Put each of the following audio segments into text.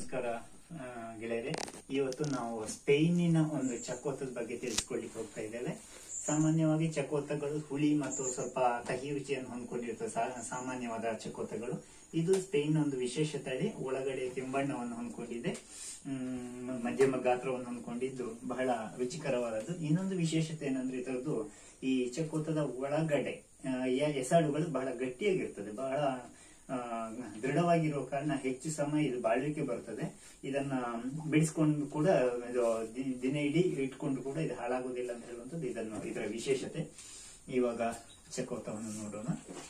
ನಮಸ್ಕಾರ ಆ, ಗೆಳೆಯರೆ ಇವತ್ತು ನಾವು ಸ್ಪೇನಿನ ಒಂದು ಚಕೋತದ ಬಗ್ಗೆ ತಿಳಿಸ್ಕೊಳ್ಳಿಕ್ಕೆ ಹೋಗ್ತಾ ಇದ್ದೇವೆ ಸಾಮಾನ್ಯವಾಗಿ ಚಕೋತಗಳು ಹುಳಿ ಮತ್ತು ಸ್ವಲ್ಪ ಕಹಿ ರುಚಿಯನ್ನು ಹೊಂದ್ಕೊಂಡಿರ್ತವೆ ಸಾ- ಸಾಮಾನ್ಯವಾದ ಚಕೋತಗಳು ಇದು ಸ್ಪೇನ್ ಒಂದು ವಿಶೇಷ ತಳಿ ಒಳಗಡೆ ಕೆಂಬಣ್ಣವನ್ನು ಹೊಂದ್ಕೊಂಡಿದೆ ಮ್, ಮಧ್ಯಮ ಗಾತ್ರವನ್ನು ಹೊಂದ್ಕೊಂಡಿದ್ದು ಬಹಳ ರುಚಿಕರವಾದದ್ದು ಇನ್ನೊಂದು ವಿಶೇಷತೆ ಏನಂದ್ರೆ ಇದರದ್ದು ಈ ಚಕೋತದ ಒಳಗಡೆ ಆ, ಎ- ಎಸಾಳುಗಳು ಬಹಳ ಗಟ್ಟಿಯಾಗಿರ್ತದೆ ಬಹಳ ಆ, ದೃಢವಾಗಿರುವ ಕಾರಣ ಹೆಚ್ಚು ಸಮಯ ಇದು ಬಾಳ್ಲಿಕ್ಕೆ ಬರ್ತದೆ ಇದನ್ನ ಬಿಡಿಸ್ಕೊಂಡು ಕೂಡ ಇದು ದಿ- ದಿನ ಇಡೀ ಇಟ್ಕೊಂಡು ಕೂಡ ಇದು ಹಾಳಾಗುವುದಿಲ್ಲ ಅಂತ ಹೇಳುವಂಥದ್ದು ಇದನ್ನು ಇದರ ವಿಶೇಷತೆ ಇವಾಗ ಚಕೋತವನ್ನು ನೋಡೋಣ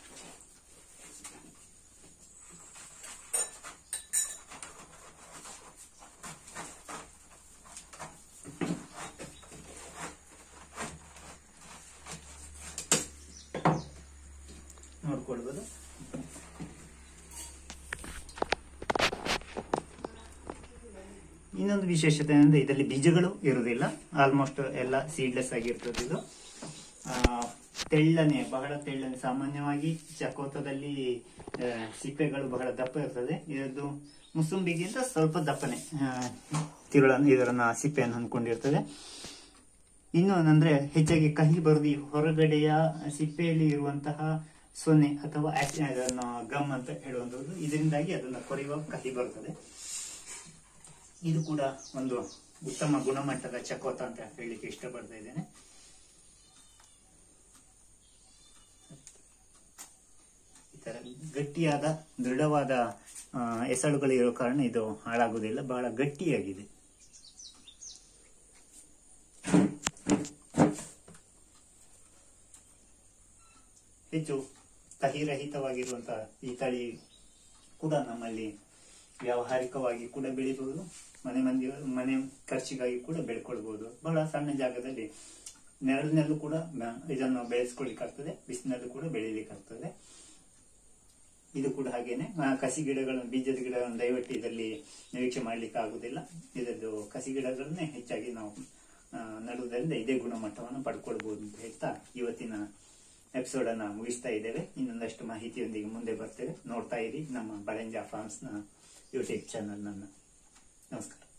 ನೋಡ್ಕೊಳ್ಬೋದು ಇನ್ನೊಂದು ವಿಶೇಷತೆ ಅಂದ್ರೆ ಇದರಲ್ಲಿ ಬೀಜಗಳು ಇರುವುದಿಲ್ಲ ಆಲ್ಮೋಸ್ಟ್ ಎಲ್ಲ ಸೀಡ್ಲೆಸ್ ಆಗಿರ್ತದೆ ಇದು ಆ, ತೆಳ್ಳನೆ ಬಹಳ ತೆಳ್ಳನೆ ಸಾಮಾನ್ಯವಾಗಿ ಚಕೋತದಲ್ಲಿ ಆ, ಸಿಪ್ಪೆಗಳು ಬಹಳ ದಪ್ಪ ಇರ್ತದೆ ಇದರದ್ದು ಮುಸುಂಬಿಗಿಂತ ಸ್ವಲ್ಪ ದಪ್ಪನೆ ಆ, ತಿರುಳ ಇದರನ್ನ ಸಿಪ್ಪೆಯನ್ನು ಹೊಂದ್ಕೊಂಡಿರ್ತದೆ ಇನ್ನು ಅಂದ್ರೆ ಹೆಚ್ಚಾಗಿ ಕಹಿ ಬರುದು ಈ ಹೊರಗಡೆಯ ಸಿಪ್ಪೆಯಲ್ಲಿ ಇರುವಂತಹ ಸೊನ್ನೆ ಅಥವಾ ಆಕ್ಸಿ- ಅದನ್ನು ಗಮ್ ಅಂತ ಹೇಳುವಂಥದ್ದು ಇದರಿಂದಾಗಿ ಅದನ್ನ ಕೊರೆಯುವ ಕಹಿ ಬರುತ್ತದೆ ಇದು ಕೂಡ ಒಂದು ಉತ್ತಮ ಗುಣಮಟ್ಟದ ಚಕೋತ ಅಂತ ಹೇಳಲಿಕ್ಕೆ ಇಷ್ಟಪಡ್ತಾ ಇದ್ದೇನೆ ಈ ತರ ಗಟ್ಟಿಯಾದ ದೃಢವಾದ ಆ, ಎಸಳುಗಳು ಇರೋ ಕಾರಣ ಇದು ಹಾಳಾಗುವುದಿಲ್ಲ ಬಹಳ ಗಟ್ಟಿಯಾಗಿದೆ ಹೆಚ್ಚು ಕಹಿರಹಿತವಾಗಿರುವಂತಹ ಈ ತಳಿ ಕೂಡ ನಮ್ಮಲ್ಲಿ ವ್ಯಾವಹಾರಿಕವಾಗಿ ಕೂಡ ಬೆಳಿಬಹುದು ಮನೆ ಮಂದಿ ಮನೆ ಖರ್ಚಿಗಾಗಿ ಕೂಡ ಬೆಳ್ಕೊಳ್ಬಹುದು ಬಹಳ ಸಣ್ಣ ಜಾಗದಲ್ಲಿ ನೆರಳಿನಲ್ಲೂ ಕೂಡ ಮ- ಇದನ್ನು ಬೆಳೆಸ್ಕೊಳ್ಳಿಕ್ಕಾಗ್ತದೆ ಬಿಸಿನಲ್ಲೂ ಕೂಡ ಬೆಳೀಲಿಕ್ಕಾಗ್ತದೆ ಇದು ಕೂಡ ಹಾಗೇನೆ ಆ, ಕಸಿ ಗಿಡಗಳನ್ನು ಬೀಜದ ಗಿಡಗಳನ್ನು ದಯವಿಟ್ಟು ಇದರಲ್ಲಿ ನಿರೀಕ್ಷೆ ಮಾಡ್ಲಿಕ್ಕೆ ಆಗುದಿಲ್ಲ ಇದರದ್ದು ಕಸಿ ಗಿಡಗಳನ್ನೇ ಹೆಚ್ಚಾಗಿ ನಾವು ಆ, ನಡುವುದರಿಂದ ಇದೇ ಗುಣಮಟ್ಟವನ್ನು ಪಡ್ಕೊಳ್ಬಹುದು ಅಂತ ಹೇಳ್ತಾ ಇವತ್ತಿನ ಎಪಿಸೋಡ್ ಅನ್ನ ಮುಗಿಸ್ತಾ ಇದ್ದೇವೆ ಇನ್ನೊಂದಷ್ಟು ಮಾಹಿತಿಯೊಂದಿಗೆ ಮುಂದೆ ಬರ್ತೇವೆ ನೋಡ್ತಾ ಇರಿ ನಮ್ಮ ಬಳೆಂಜಾ ಫಾರ್ಮ್ಸ್ ನ ಯೂಟ್ಯೂಬ್ ಚಾನಲ್ ನನ್ನ ನಮಸ್ಕಾರ